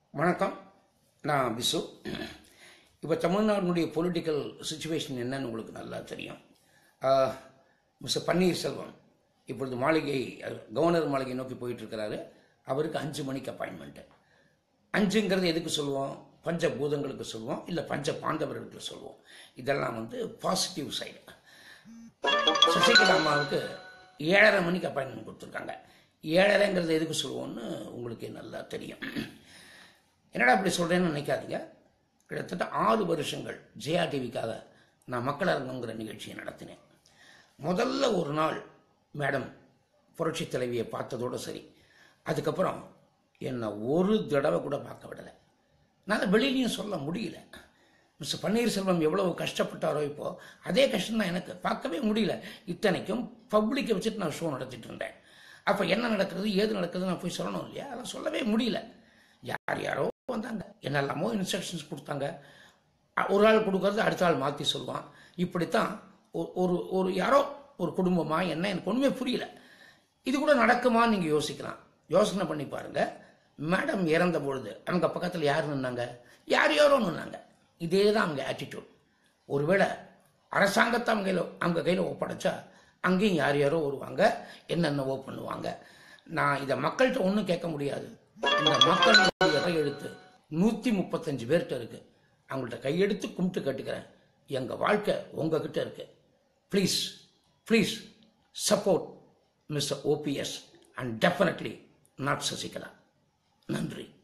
வணக்கம் நான் பிசு இப்போ தமிழ்நாட்டினுடைய பொலிட்டிக்கல் சுச்சுவேஷன் என்னன்னு உங்களுக்கு நல்லா தெரியும் ஆஹ், மிஸ்டர் பன்னீர்செல்வம் இப்பொழுது மாளிகை அஹ், கவர்னர் மாளிகை நோக்கி போயிட்டு இருக்கிறாரு அவருக்கு அஞ்சு மணிக்கு அப்பாயின்மெண்ட்டு அஞ்சுங்கிறது எதுக்கு சொல்லுவோம் பஞ்ச பூதங்களுக்கு சொல்லுவோம் இல்லை பஞ்ச பாண்டவர்களுக்கு சொல்லுவோம் இதெல்லாம் வந்து பாசிட்டிவ் சைடு சசிகலா அம்மாவுக்கு ஏழரை மணிக்கு அப்பாயின்மெண்ட் கொடுத்துருக்காங்க ஏழரைங்கிறது எதுக்கு சொல்லுவோம்னு உங்களுக்கு நல்லா தெரியும் என்னடா இப்படி சொல்கிறேன்னு நினைக்காதீங்க கிட்டத்தட்ட ஆறு வருஷங்கள் ஜெயா டிவிக்காக நான் மக்கள் அரங்கங்கிற நிகழ்ச்சியை நடத்தினேன் முதல்ல ஒரு நாள் மேடம் புரட்சி தலைவியை பார்த்ததோடு சரி அதுக்கப்புறம் என்னை ஒரு தடவை கூட பார்க்க விடலை நான் அதை வெளியிலையும் சொல்ல முடியல மிஸ்டர் பன்னீர்செல்வம் எவ்வளவு கஷ்டப்பட்டாரோ இப்போ அதே கஷ்டம் தான் எனக்கு பார்க்கவே முடியல இத்தனைக்கும் பப்ளிக்கை வச்சுட்டு நான் ஷோ நடத்திட்டு இருந்தேன் அப்போ என்ன நடக்கிறது ஏது நடக்குது நான் போய் சொல்லணும் இல்லையா அதெல்லாம் சொல்லவே முடியல யார் யாரோ வந்தாங்க என்னெல்லாமோ இன்ஸ்ட்ரக்ஷன்ஸ் கொடுத்தாங்க அ- ஒரு ஆள் கொடுக்கறது அடுத்த ஆள் மாற்றி சொல்லுவான் இப்படித்தான் ஒ- ஒரு ஒரு யாரோ ஒரு குடும்பமா என்ன எனக்கு ஒன்றுமே புரியல இது கூட நடக்குமான்னு நீங்கள் யோசிக்கலாம் யோசனை பண்ணி பாருங்க மேடம் இறந்த பொழுது அவங்க பக்கத்தில் யார் நின்னாங்க யார் யாரோ நின்னாங்க இதே தான் அவங்க ஆட்டிடியூட் ஒருவேளை அரசாங்கத்தை அவங்க கையில் அவங்க கையில் ஒப்படைச்சா அங்கேயும் யார் யாரோ வருவாங்க என்னென்னவோ பண்ணுவாங்க நான் இதை மக்கள்கிட்ட ஒன்றும் கேட்க முடியாது இந்த மக்களுடைய கையெழுத்து நூற்றி முப்பத்தஞ்சு பேர்கிட்ட இருக்கு அவங்கள்ட்ட கையெடுத்து கும்பிட்டு கேட்டுக்கிறேன் எங்கள் வாழ்க்கை உங்ககிட்ட இருக்கு please please support mister OPS and definitely not Sasikala நன்றி